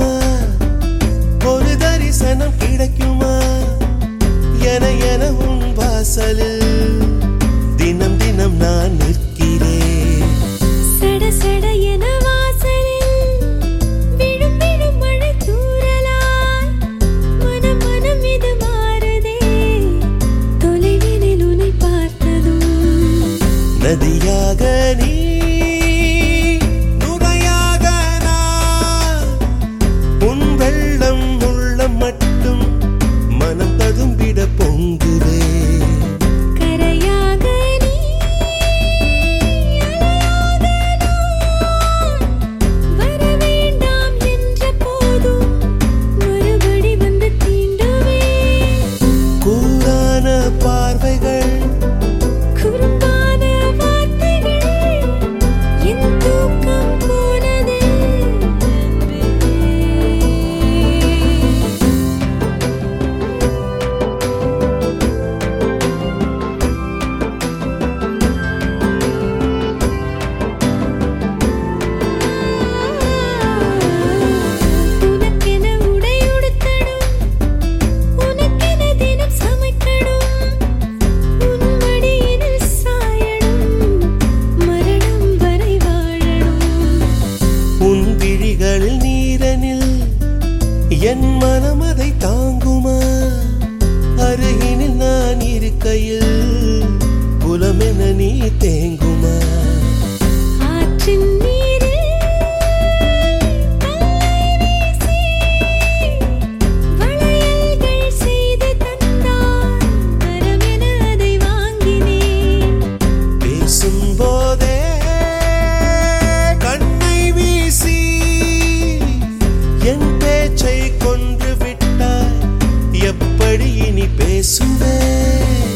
தங்குமா ஒரு தரிசனம் கிடைக்குமா என என உன் வாசலில் தினம் தினம் நான் நிற்கிறேன் சட சட என வாசலில் விழும் விழும் மழை தூறலாய் மனம் மனம் இது மாறுதே தொலைவினில் உன்னை பார்த்ததும் நதியாக நீ நுரையாக நான் உன் வெள்ளம் உள்ளம் மட்டும் மனம் ததும்பிட பொங்குதே கரையாக நீ அலையாக நான் வர வேண்டாம் என்ற போதும் மறுபடி வந்து தீண்டுவேன் கூரான பார்வைகள் குறும்பான வார்த்தைகள் என் தூக்கம் போனதே உனக்கென உடை உடுத்தணும் உனக்கென தினம் சமைக்கணும் உன் மடியினில் சாயணும் மரணம் வரை வாழணும் உன் விழிகளில் நீரனில் என் மனம் அதை தாங்குமா அருகினில் நான் இருக்கையில் புலமென நீ தேங்குமா ஆற்றின் நீரில் கல்லை வீசி வளையல்கள் செய்து தந்தாய் வரமென அதை வாங்கினேன் பேசும்போதே கண்ணை வீசி என் பேச்சை கொன்று விட்டாய் எப்படி இனி பேசுவேன்